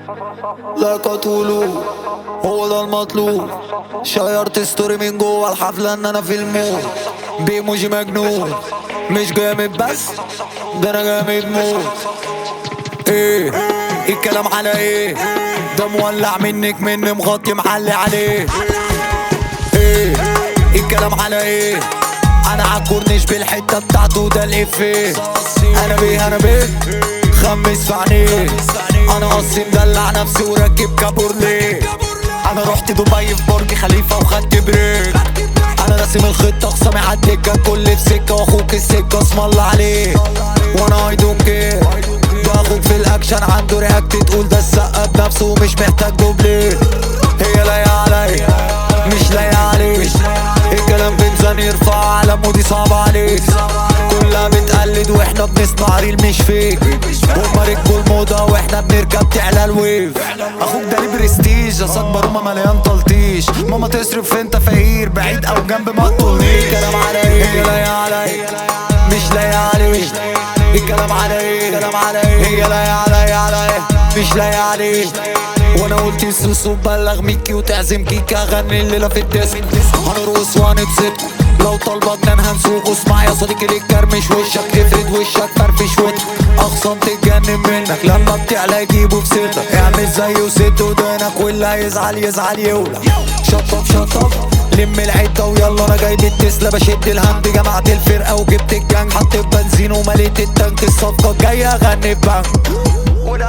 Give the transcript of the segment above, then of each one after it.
لا قتلوا هو ده المطلوب شيرت ستوري من جوه الحفلة ان انا في المود بيموجي مجنون مش جامد بس ده انا جامد موت ايه الكلام على ايه ده مولع منك مني مغطي محلي عليه ايه الكلام على ايه انا عالكورنيش بالحته بتاعته ده الافيه انا بيه انا بيه خمس في عينيه انا قصدي مدلع نفسي وراكب كابورليه انا رحت دبي في برج خليفه وخدت بريك انا راسم الخطه خصامي عالدكه الكل في سكه واخوك السكه اسم الله عليه وانا اي دونت كير ده اخوك في الاكشن عنده رياكت تقول ده السقه بنفسه ومش محتاج دوبلير هي لايقه عليا مش لايقه عليك الكلام بميزان يرفع علم ودي صعبة عليك كلها بتقلد واحنا بنصنع ريل مش فيك هما ركبوا الموضة واحنا بنركب تعلى الويف اخوك ده ليه برستيج قصاد برومة مليان تلطيش ماما تصرف انت فقير بعيد او جنب ما تطولنيش الكلام على ايه هي لايقة عليا مش لايقة عليك الكلام على ايه الكلام على ايه هي لايقة عليا عليا مش لايقة عليك وانا قلت السوس وبلغ ميكي وتعزم كيكا اغني الليله في الديسك هنرقص وهنبسط لو طالبة جنان هنسوق اسمع يا صديقي ليك كرمش وشك افرد وشك فرفش وانت اخصم تتجنن منك لما بتعلى يجيبوا في صدرك اعمل زيه وسد ودانك واللي هيزعل يزعل يولع شطف شطف لم العدة ويلا انا جايب التسلا بشد الهند جمعت الفرقة وجبت الجنج حطيت بنزين ومليت التانك الصفقة الجاية اغني ببنك وده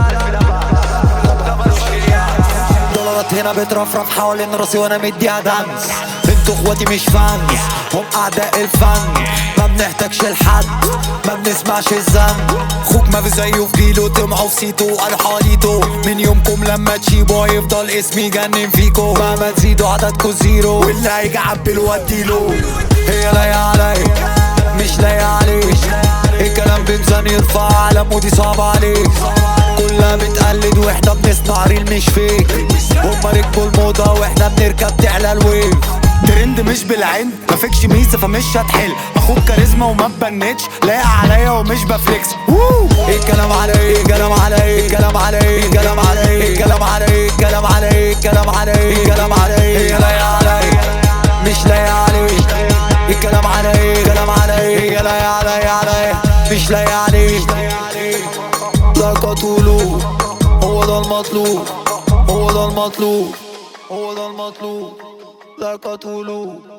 دولارات هنا بترفرف حوالين راسي وانا مديها دانس انتوا اخواتي مش فانز هم اعداء الفن ما بنحتاجش لحد ما بنسمعش الذنب خوك ما في زيه في جيله طمعوا في سيتو قالوا حاليتو من يومكم لما تشيبوا هيفضل اسمي يجنن فيكو مهما تزيدوا عددكوا زيرو واللي هيجي عبله واديله هي لايقة عليا مش لايقة عليك الكلام بميزان يرفع علم ودي صعبة عليك كلها بتقلد واحنا بنصنع ريل مش فيك هما ركبوا الموضة واحنا بنركب تعلى الويف ترند مش بالعند مفيكش ميزه فمش هتحل اخوك كاريزما وما ببنتش لايق عليا ومش بفليكس ووو ايه الكلام على ايه الكلام على ايه الكلام على ايه الكلام على ايه الكلام على ايه الكلام على ايه الكلام على ايه الكلام على ايه هي لايقة عليا مش لايقة عليك الكلام على ايه الكلام على ايه هي لايقة عليا عليا مش لايقة عليك لا قتلوا هو ده المطلوب هو ده المطلوب هو ده المطلوب لا قتلوا